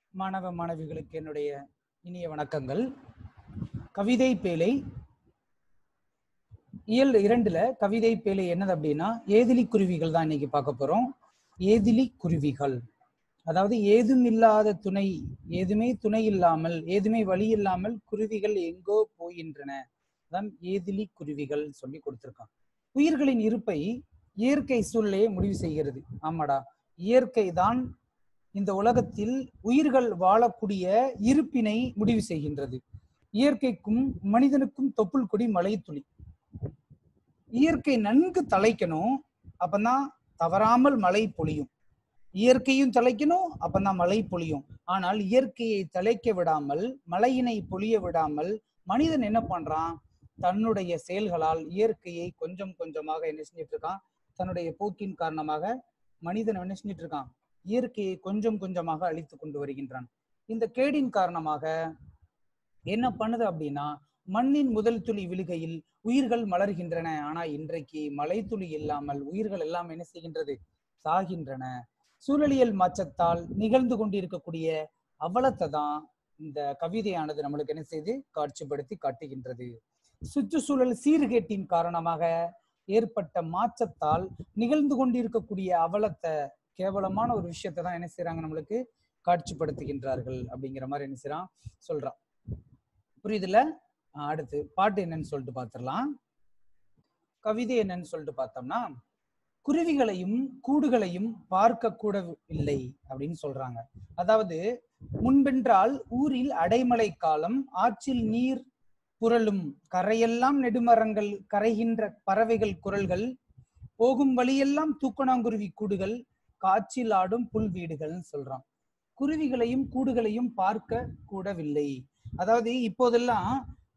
மாணவ மாணவிகளுக்கு என்னுடைய இனிய வணக்கங்கள் கவிதை பேழை இயல் இரண்டுல கவிதை பேழை என்னது அப்படின்னா ஏதிலி குருவிகள் தான் இன்னைக்கு பார்க்க போறோம் ஏதிலி குருவிகள் அதாவது ஏதும் இல்லாத துணை ஏதுமே துணை இல்லாமல் ஏதுமே வழி இல்லாமல் குருவிகள் எங்கோ போகின்றன அதான் ஏதிலி குருவிகள் சொல்லி கொடுத்திருக்கான் உயிர்களின் இருப்பை இயற்கை சூழலே முடிவு செய்கிறது ஆமாடா இயற்கை தான் இந்த உலகத்தில் உயிர்கள் வாழக்கூடிய இருப்பினை முடிவு செய்கின்றது இயற்கைக்கும் மனிதனுக்கும் தொப்புள் கொடி மலை துளி இயற்கை நன்கு தலைக்கணும் அப்பதான் தவறாமல் மழை பொழியும் இயற்கையும் தலைக்கணும் அப்பதான் மழை பொழியும் ஆனால் இயற்கையை தலைக்க விடாமல் மழையினை பொழிய விடாமல் மனிதன் என்ன பண்றான் தன்னுடைய செயல்களால் இயற்கையை கொஞ்சம் கொஞ்சமாக என்ன செஞ்சிட்டு இருக்கான் தன்னுடைய போக்கின் காரணமாக மனிதன் என்ன செஞ்சிட்டு இருக்கான் இயற்கையை கொஞ்சம் கொஞ்சமாக அழித்து கொண்டு வருகின்றான் இந்த கேடின் காரணமாக என்ன பண்ணுது அப்படின்னா மண்ணின் முதல் துளி விழுகையில் உயிர்கள் மலர்கின்றன ஆனா இன்றைக்கு மழை துளி இல்லாமல் உயிர்கள் எல்லாம் என்ன செய்கின்றது சாகின்றன சூழலியல் மாற்றத்தால் நிகழ்ந்து கொண்டிருக்கக்கூடிய அவலத்தை தான் இந்த கவிதையானது நம்மளுக்கு என்ன செய்து காட்சிப்படுத்தி காட்டுகின்றது சுற்றுச்சூழல் சீர்கேட்டின் காரணமாக ஏற்பட்ட மாற்றத்தால் நிகழ்ந்து கொண்டிருக்கக்கூடிய அவலத்தை கேவலமான ஒரு விஷயத்தை தான் என்ன செய்யறாங்க நம்மளுக்கு காட்சிப்படுத்துகின்றார்கள் அப்படிங்கிற மாதிரி என்ன செய்யறான் சொல்றான் புரியுதுல அடுத்து பாட்டு என்னன்னு சொல்லிட்டு பார்த்துடலாம் கவிதை என்னன்னு சொல்லிட்டு பார்த்தோம்னா குருவிகளையும் கூடுகளையும் பார்க்க கூட இல்லை அப்படின்னு சொல்றாங்க அதாவது முன்பென்றால் ஊரில் அடைமழை காலம் ஆற்றில் நீர் புரளும் கரையெல்லாம் நெடுமரங்கள் கரைகின்ற பறவைகள் குரல்கள் போகும் வழியெல்லாம் தூக்கணாங்குருவி கூடுகள் காற்றில் ஆடும் புல் வீடுகள்னு சொல்றான் குருவிகளையும் கூடுகளையும் பார்க்க கூடவில்லை அதாவது இப்போதெல்லாம்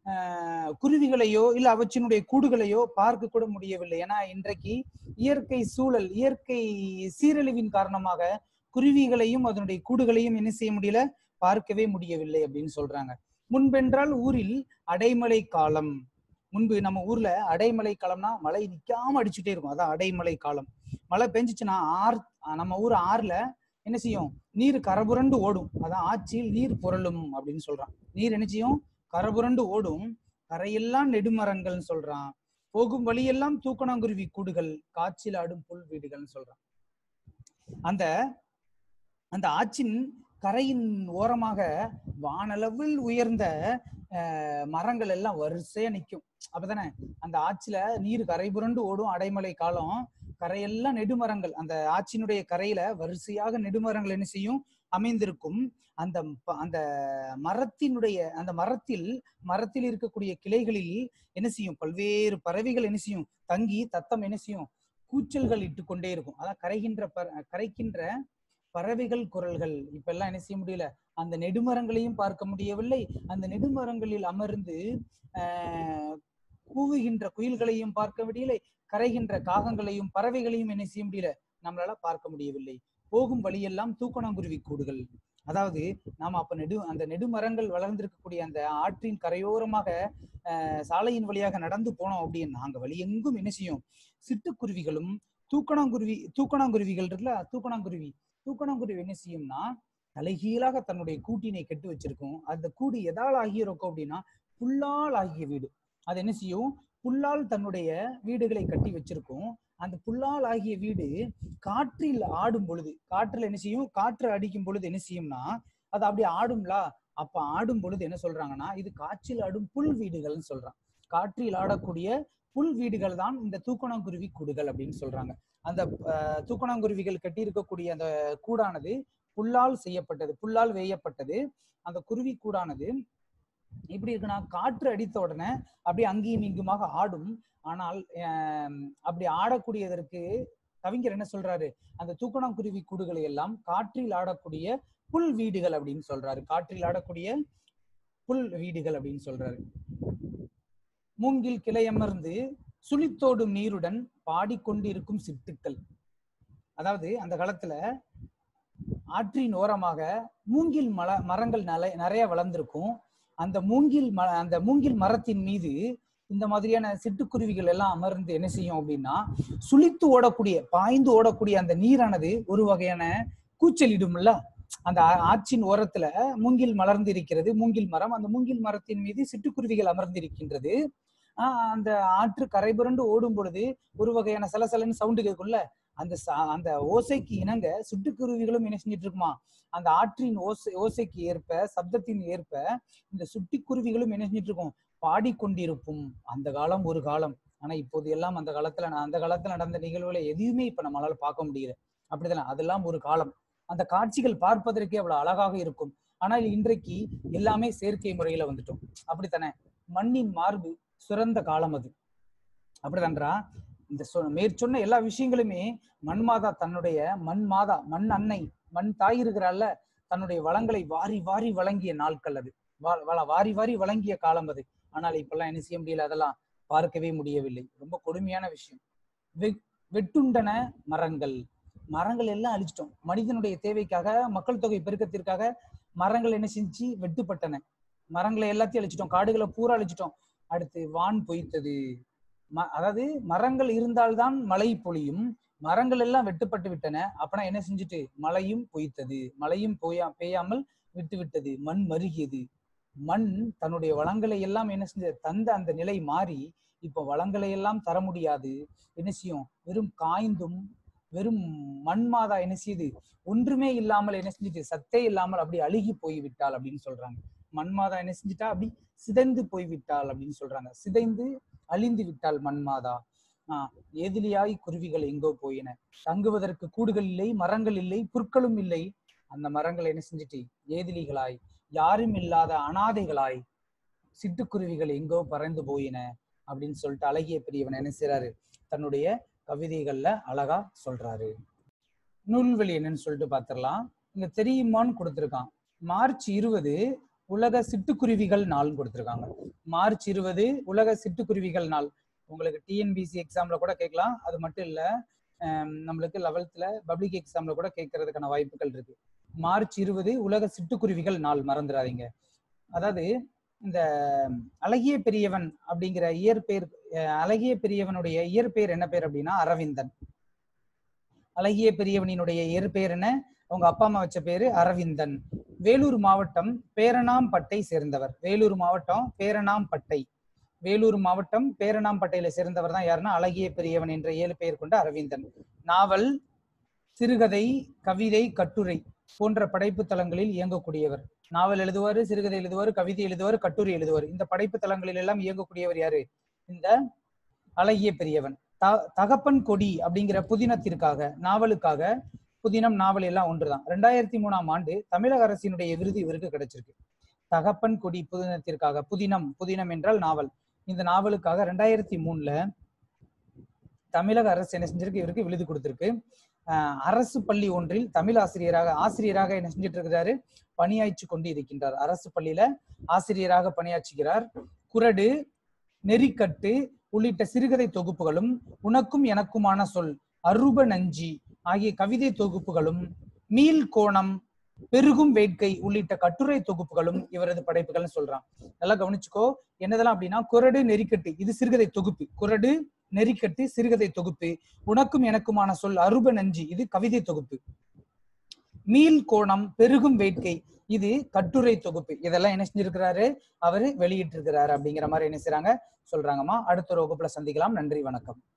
குருவிகளையோ இல்ல அவற்றினுடைய கூடுகளையோ பார்க்க கூட முடியவில்லை ஏன்னா இன்றைக்கு இயற்கை சூழல் இயற்கை சீரழிவின் காரணமாக குருவிகளையும் அதனுடைய கூடுகளையும் என்ன செய்ய முடியல பார்க்கவே முடியவில்லை அப்படின்னு சொல்றாங்க முன்பென்றால் ஊரில் அடைமழை காலம் முன்பு நம்ம ஊர்ல அடைமழை காலம்னா மழை நிக்காம அடிச்சுட்டே இருக்கும் அதான் அடைமழை காலம் மழை பெஞ்சிச்சுன்னா ஆர் நம்ம ஊர் ஆறுல என்ன செய்யும் நீர் கரபுரண்டு ஓடும் அதான் ஆட்சியில் நீர் புரளும் அப்படின்னு சொல்றான் நீர் என்ன செய்யும் கரபுரண்டு ஓடும் கரையெல்லாம் நெடுமரங்கள்னு சொல்றான் போகும் வழியெல்லாம் தூக்கணாங்குருவி கூடுகள் காய்ச்சல் ஆடும் புல் வீடுகள்னு சொல்றான் அந்த அந்த ஆற்றின் கரையின் ஓரமாக வானளவில் உயர்ந்த மரங்கள் எல்லாம் வரிசையா நிற்கும் அப்பதானே அந்த ஆற்றில நீர் கரை புரண்டு ஓடும் அடைமழை காலம் கரையெல்லாம் நெடுமரங்கள் அந்த ஆற்றினுடைய கரையில வரிசையாக நெடுமரங்கள் என்ன செய்யும் அமைந்திருக்கும் அந்த அந்த மரத்தினுடைய அந்த மரத்தில் மரத்தில் இருக்கக்கூடிய கிளைகளில் என்ன செய்யும் பல்வேறு பறவைகள் என்ன செய்யும் தங்கி தத்தம் என்ன செய்யும் கூச்சல்கள் இட்டு கொண்டே இருக்கும் அதான் கரைகின்ற கரைக்கின்ற பறவைகள் குரல்கள் இப்ப எல்லாம் என்ன செய்ய முடியல அந்த நெடுமரங்களையும் பார்க்க முடியவில்லை அந்த நெடுமரங்களில் அமர்ந்து ஆஹ் கூவுகின்ற குயில்களையும் பார்க்க முடியலை கரைகின்ற காகங்களையும் பறவைகளையும் என்ன செய்ய முடியல நம்மளால பார்க்க முடியவில்லை போகும் வழியெல்லாம் தூக்கணாங்குருவி கூடுகள் அதாவது நாம அப்ப நெடு அந்த நெடுமரங்கள் வளர்ந்திருக்கக்கூடிய அந்த ஆற்றின் கரையோரமாக சாலையின் வழியாக நடந்து போனோம் அப்படின்னா அங்க வழி எங்கும் என்ன செய்யும் சிட்டுக்குருவிகளும் தூக்கணாங்குருவி தூக்கணாங்குருவிகள் இருக்குல்ல தூக்கணாங்குருவி தூக்கணாங்குருவி என்ன செய்யும்னா தலைகீழாக தன்னுடைய கூட்டினை கெட்டு வச்சிருக்கும் அந்த கூடு எதால் ஆகியிருக்கும் அப்படின்னா புல்லால் ஆகிய வீடு அது என்ன செய்யும் புல்லால் தன்னுடைய வீடுகளை கட்டி வச்சிருக்கும் அந்த புல்லால் ஆகிய வீடு காற்றில் ஆடும் பொழுது காற்றுல என்ன செய்யும் காற்று அடிக்கும் பொழுது என்ன செய்யும்னா அது அப்படி ஆடும்ல அப்ப ஆடும் பொழுது என்ன சொல்றாங்கன்னா இது காற்றில் ஆடும் புல் வீடுகள்னு சொல்றான் காற்றில் ஆடக்கூடிய புல் வீடுகள் தான் இந்த தூக்கணாங்குருவி கூடுகள் அப்படின்னு சொல்றாங்க அந்த தூக்கணாங்குருவிகள் கட்டி இருக்கக்கூடிய அந்த கூடானது புல்லால் செய்யப்பட்டது புல்லால் வேயப்பட்டது அந்த குருவி கூடானது எப்படி இருக்குன்னா காற்று அடித்த உடனே அப்படியே அங்கேயும் இங்குமாக ஆடும் ஆனால் அப்படி ஆடக்கூடியதற்கு கவிஞர் என்ன சொல்றாரு அந்த தூக்கணாங்குருவி கூடுகளை எல்லாம் காற்றில் ஆடக்கூடிய புல் வீடுகள் அப்படின்னு சொல்றாரு காற்றில் ஆடக்கூடிய புல் வீடுகள் அப்படின்னு சொல்றாரு மூங்கில் கிளையமர்ந்து சுழித்தோடும் நீருடன் பாடிக்கொண்டிருக்கும் சிட்டுக்கள் அதாவது அந்த காலத்துல ஆற்றின் ஓரமாக மூங்கில் மல மரங்கள் நிறைய வளர்ந்திருக்கும் அந்த மூங்கில் ம அந்த மூங்கில் மரத்தின் மீது இந்த மாதிரியான சிட்டுக்குருவிகள் எல்லாம் அமர்ந்து என்ன செய்யும் அப்படின்னா சுழித்து ஓடக்கூடிய பாய்ந்து ஓடக்கூடிய அந்த நீரானது ஒரு வகையான கூச்சலிடும்ல அந்த ஆ- ஆற்றின் ஓரத்துல மூங்கில் மலர்ந்து இருக்கிறது மூங்கில் மரம் அந்த மூங்கில் மரத்தின் மீது சிட்டுக்குருவிகள் அமர்ந்திருக்கின்றது ஆஹ் அந்த ஆற்று கரை புரண்டு ஓடும் பொழுது ஒரு வகையான சலசலன்னு சவுண்டு கேட்கும்ல அந்த ச- அந்த ஓசைக்கு இணங்க சிட்டுக்குருவிகளும் என்ன செஞ்சுட்டு இருக்குமா அந்த ஆற்றின் ஓசை ஓசைக்கு ஏற்ப சப்தத்தின் ஏற்ப இந்த சுட்டிக்குருவிகளும் என்ன செஞ்சுட்டு இருக்கும் பாடிக்கொண்டிருக்கும் அந்த காலம் ஒரு காலம் ஆனா இப்போது எல்லாம் அந்த காலத்துல அந்த காலத்துல நடந்த நிகழ்வுகளை எதையுமே இப்ப நம்மளால பார்க்க முடியல அப்படிதானே அதெல்லாம் ஒரு காலம் அந்த காட்சிகள் பார்ப்பதற்கே அவ்வளவு அழகாக இருக்கும் ஆனால் இன்றைக்கு எல்லாமே செயற்கை முறையில வந்துட்டோம் அப்படித்தானே மண்ணின் மார்பு சிறந்த காலம் அது அப்படிதான்றா இந்த சொ- மேற்சொன்ன எல்லா விஷயங்களுமே மண் மாதா தன்னுடைய மண் மாதா மண் அன்னை மண் தாய் இருக்கிறாள்ல தன்னுடைய வளங்களை வாரி வாரி வழங்கிய நாட்கள் அது வா- வள- வாரி வாரி வழங்கிய காலம் அது ஆனால் இப்பெல்லாம் என்ன செய்ய முடியல அதெல்லாம் பார்க்கவே முடியவில்லை ரொம்ப கொடுமையான விஷயம் வெ- வெட்டுண்டன மரங்கள் மரங்கள் எல்லாம் அழிச்சிட்டோம் மனிதனுடைய தேவைக்காக மக்கள் தொகை பெருக்கத்திற்காக மரங்கள் என்ன செஞ்சு வெட்டுப்பட்டன மரங்களை எல்லாத்தையும் அழிச்சிட்டோம் காடுகளை பூரா அழிச்சிட்டோம் அடுத்து வான் பொய்த்தது ம- அதாவது மரங்கள் இருந்தால்தான் மழை பொழியும் மரங்கள் எல்லாம் வெட்டுப்பட்டு விட்டன அப்பனா என்ன செஞ்சுட்டு மழையும் பொய்த்தது மழையும் பொய்யா பெய்யாமல் விட்டு விட்டது மண் மருகியது மண் தன்னுடைய வளங்களை எல்லாம் என்ன செஞ்சது தந்த அந்த நிலை மாறி இப்போ வளங்களை எல்லாம் தர முடியாது என்ன செய்யும் வெறும் காய்ந்தும் வெறும் மண் மாதா என்ன செய்யுது ஒன்றுமே இல்லாமல் என்ன செஞ்சுட்டு சத்தே இல்லாமல் அப்படி அழுகி போய்விட்டாள் அப்படின்னு சொல்றாங்க மண் மாதா என்ன செஞ்சுட்டா அப்படி சிதைந்து போய்விட்டாள் அப்படின்னு சொல்றாங்க சிதைந்து அழிந்து விட்டாள் மண்மாதா ஆஹ் ஏதிலியாய் குருவிகள் எங்கோ போயின தங்குவதற்கு கூடுகள் இல்லை மரங்கள் இல்லை புற்களும் இல்லை அந்த மரங்கள் என்ன செஞ்சுட்டு ஏதிலிகளாய் யாரும் இல்லாத அனாதைகளாய் சிட்டுக்குருவிகள் எங்கோ பறந்து போயின அப்படின்னு சொல்லிட்டு அழகிய பெரியவன் என்ன செய்றாரு தன்னுடைய கவிதைகள்ல அழகா சொல்றாரு நூல்வெளி என்னன்னு சொல்லிட்டு பாத்திரலாம் இங்க தெரியுமான்னு கொடுத்திருக்கான் மார்ச் இருபது உலக சிட்டுக்குருவிகள் நாள்னு கொடுத்திருக்காங்க மார்ச் இருபது உலக சிட்டுக்குருவிகள் நாள் உங்களுக்கு டிஎன்பிசி எக்ஸாம்ல கூட கேட்கலாம் அது மட்டும் இல்ல ஆம், நம்மளுக்கு லெவல்த்ல பப்ளிக் எக்ஸாம்ல கூட கேட்கறதுக்கான வாய்ப்புகள் இருக்கு மார்ச் இருபது உலக சிட்டுக்குருவிகள் நாள் மறந்துடாதீங்க அதாவது இந்த அழகிய பெரியவன் அப்படிங்கிற இயற்பெயர் அஹ், அழகிய பெரியவனுடைய இயற்பெயர் என்ன பேர் அப்படின்னா அரவிந்தன் அழகிய பெரியவனினுடைய இயற்பெயர் என்ன அவங்க அப்பா அம்மா வச்ச பேரு அரவிந்தன் வேலூர் மாவட்டம் பேரணாம்பட்டை சேர்ந்தவர் வேலூர் மாவட்டம் பேரணாம்பட்டை வேலூர் மாவட்டம் பேரணாம்பட்டையில சேர்ந்தவர் தான் யாருன்னா அழகிய பெரியவன் என்ற ஏழு பெயர் கொண்ட அரவிந்தன் நாவல் சிறுகதை கவிதை கட்டுரை போன்ற படைப்பு தளங்களில் இயங்கக்கூடியவர் நாவல் எழுதுவாரு சிறுகதை எழுதுவார் கவிதை எழுதுவார் கட்டுரை எழுதுவார் இந்த படைப்பு தளங்களில் எல்லாம் இயங்கக்கூடியவர் யாரு இந்த அழகிய பெரியவன் த- தகப்பன் கொடி அப்படிங்கிற புதினத்திற்காக நாவலுக்காக புதினம் நாவல் எல்லாம் ஒன்றுதான் ரெண்டாயிரத்தி மூணாம் ஆண்டு தமிழக அரசினுடைய விருது இவருக்கு கிடைச்சிருக்கு தகப்பன் கொடி புதினத்திற்காக புதினம் புதினம் என்றால் நாவல் இந்த நாவலுக்காக ரெண்டாயிரத்தி மூணுல தமிழக அரசு என்ன செஞ்சிருக்கு இவருக்கு விருது கொடுத்திருக்கு ஆஹ் அரசு பள்ளி ஒன்றில் தமிழ் ஆசிரியராக ஆசிரியராக என்ன செஞ்சுட்டு இருக்கிறாரு பணியாற்றி கொண்டு இருக்கின்றார் அரசு பள்ளியில ஆசிரியராக பணியாற்றுகிறார் குரடு நெறிக்கட்டு உள்ளிட்ட சிறுகதை தொகுப்புகளும் உனக்கும் எனக்குமான சொல் அருப நஞ்சி ஆகிய கவிதை தொகுப்புகளும் மீள் கோணம் பெருகும் வேட்கை உள்ளிட்ட கட்டுரை தொகுப்புகளும் இவரது படைப்புகள்னு சொல்றான் நல்லா கவனிச்சுக்கோ என்னதெல்லாம் அப்படின்னா குரடு நெறிக்கட்டு இது சிறுகதை தொகுப்பு குரடு நெறிக்கட்டு சிறுகதை தொகுப்பு உனக்கும் எனக்குமான சொல் அருப நஞ்சி இது கவிதை தொகுப்பு மீள் கோணம் பெருகும் வேட்கை இது கட்டுரை தொகுப்பு இதெல்லாம் என்ன செஞ்சிருக்கிறாரு அவரு வெளியிட்டிருக்கிறாரு அப்படிங்கிற மாதிரி என்ன செய்றாங்க சொல்றாங்கம்மா அடுத்த ஒரு வகுப்புல சந்திக்கலாம் நன்றி வணக்கம்